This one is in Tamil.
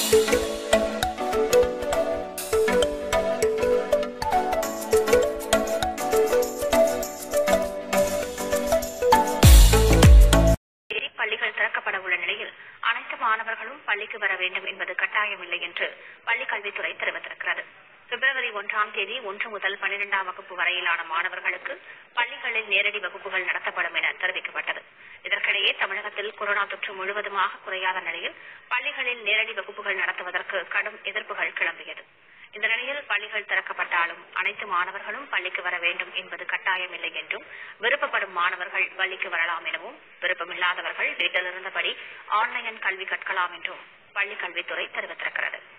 தேதி பள்ளிகள் திறக்கப்பட உள்ள நிலையில் அனைத்து மாணவர்களும் பள்ளிக்கு வர வேண்டும் என்பது கட்டாயமில்லை என்று பள்ளிக் கல்வித்துறை தெரிவித்திருக்கிறது பிப்ரவரி ஒன்றாம் தேதி ஒன்று முதல் பன்னிரெண்டாம் வகுப்பு வரையிலான மாணவர்களுக்கு பள்ளிகளில் நேரடி வகுப்புகள் நடத்தப்படும் என தெரிவிக்கப்பட்டது இதற்கிடையே தமிழகத்தில் கொரோனா தொற்று முழுவதுமாக குறையாத நிலையில் பள்ளிகளில் நேரடி வகுப்புகள் நடத்துவதற்கு கடும் எதிர்ப்புகள் கிளம்பியது இந்த நிலையில் பள்ளிகள் திறக்கப்பட்டாலும் அனைத்து மாணவர்களும் பள்ளிக்கு வர வேண்டும் என்பது கட்டாயமில்லை என்றும் விருப்பப்படும் மாணவர்கள் பள்ளிக்கு வரலாம் எனவும் விருப்பமில்லாதவர்கள் வீட்டிலிருந்தபடி ஆன்லைன் கல்வி கற்கலாம் என்றும் பள்ளிக் கல்வித்துறை தெரிவித்திருக்கிறது